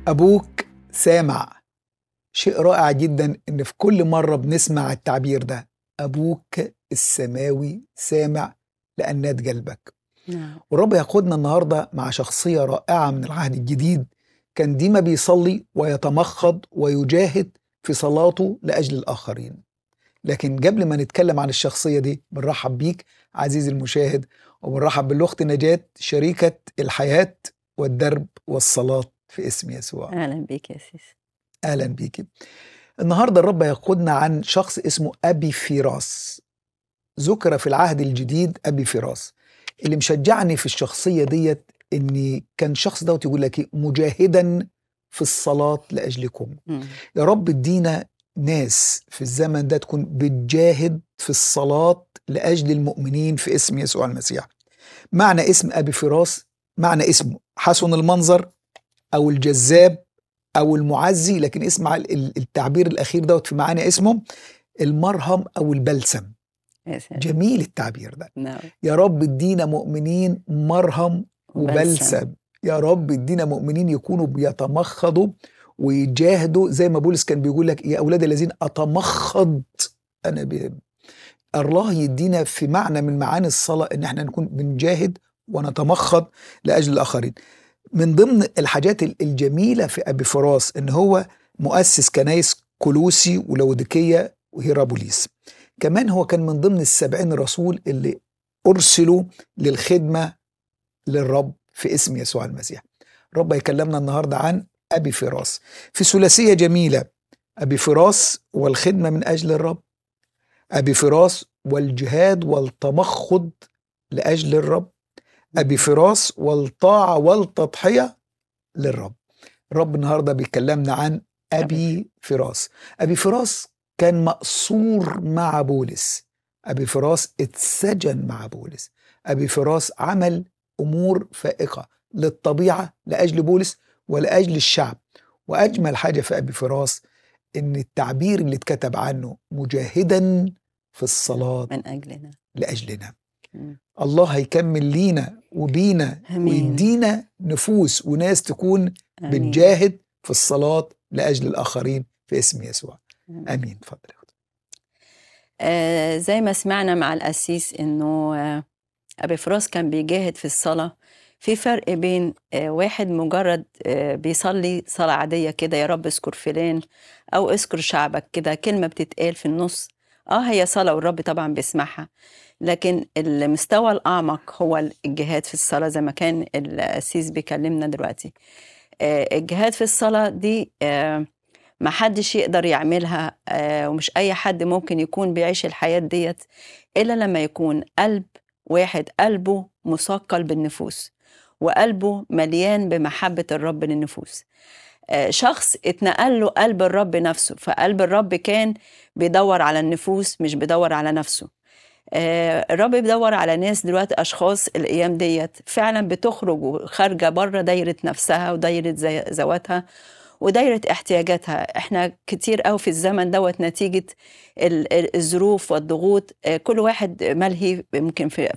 أبوك سامع شيء رائع جدا إن في كل مرة بنسمع التعبير ده أبوك السماوي سامع لأنات قلبك نعم والرب ياخدنا النهاردة مع شخصية رائعة من العهد الجديد كان ديما بيصلي ويتمخض ويجاهد في صلاته لأجل الآخرين لكن قبل ما نتكلم عن الشخصية دي بنرحب بيك عزيزي المشاهد وبنرحب بالأخت نجاة شريكة الحياة والدرب والصلاة في اسم يسوع اهلا بيك يا سيس اهلا بيكي النهارده الرب يقودنا عن شخص اسمه ابي فراس ذكر في العهد الجديد ابي فراس اللي مشجعني في الشخصيه ديت ان كان شخص دوت يقول لك إيه؟ مجاهدا في الصلاه لاجلكم مم. يا رب ادينا ناس في الزمن ده تكون بتجاهد في الصلاه لاجل المؤمنين في اسم يسوع المسيح معنى اسم ابي فراس معنى اسمه حسن المنظر او الجذاب او المعزي لكن اسمع ال- ال- التعبير الاخير دوت في معنى اسمه المرهم او البلسم يا سلام جميل التعبير ده نعم يا رب ادينا مؤمنين مرهم وبلسم يا رب ادينا مؤمنين يكونوا بيتمخضوا ويجاهدوا زي ما بولس كان بيقول لك يا اولاد الذين اتمخض انا ب... الله يدينا في معنى من معاني الصلاه ان احنا نكون بنجاهد ونتمخض لاجل الاخرين من ضمن الحاجات ال- الجميله في ابي فراس ان هو مؤسس كنايس كولوسي ولوديكيه وهيرابوليس كمان هو كان من ضمن السبعين رسول اللي ارسلوا للخدمه للرب في اسم يسوع المسيح رب يكلمنا النهارده عن ابي فراس في ثلاثيه جميله ابي فراس والخدمه من اجل الرب ابي فراس والجهاد والتمخض لاجل الرب ابي فراس والطاعه والتضحيه للرب الرب النهارده بيكلمنا عن ابي فراس ابي فراس كان مأسور مع بولس ابي فراس اتسجن مع بولس ابي فراس عمل امور فائقه للطبيعه لاجل بولس ولاجل الشعب واجمل حاجه في ابي فراس ان التعبير اللي اتكتب عنه مجاهدا في الصلاه من اجلنا لاجلنا مم. الله هيكمل لينا وبينا آمين. ويدينا نفوس وناس تكون آمين. بتجاهد في الصلاة لأجل الآخرين في اسم يسوع آمين. آمين اتفضل يا أخت. آه زي ما سمعنا مع القسيس انه آه ابي فراس كان بيجاهد في الصلاه في فرق بين آه واحد مجرد آه بيصلي صلاه عاديه كده يا رب اذكر فلان او اذكر شعبك كده كلمه بتتقال في النص اه هي صلاه والرب طبعا بيسمعها لكن المستوى الاعمق هو الجهاد في الصلاه زي ما كان القسيس بيكلمنا دلوقتي آه الجهاد في الصلاه دي آه ما حدش يقدر يعملها آه، ومش أي حد ممكن يكون بيعيش الحياة ديت إلا لما يكون قلب واحد قلبه مثقل بالنفوس وقلبه مليان بمحبة الرب للنفوس آه، شخص اتنقل له قلب الرب نفسه فقلب الرب كان بيدور على النفوس مش بيدور على نفسه آه، الرب بيدور على ناس دلوقتي اشخاص الايام ديت فعلا بتخرج وخارجه بره دايره نفسها ودايره زي- ذواتها ودايره احتياجاتها احنا كتير قوي في الزمن دوت نتيجه ال- ال- الظروف والضغوط آه، كل واحد ملهي ممكن في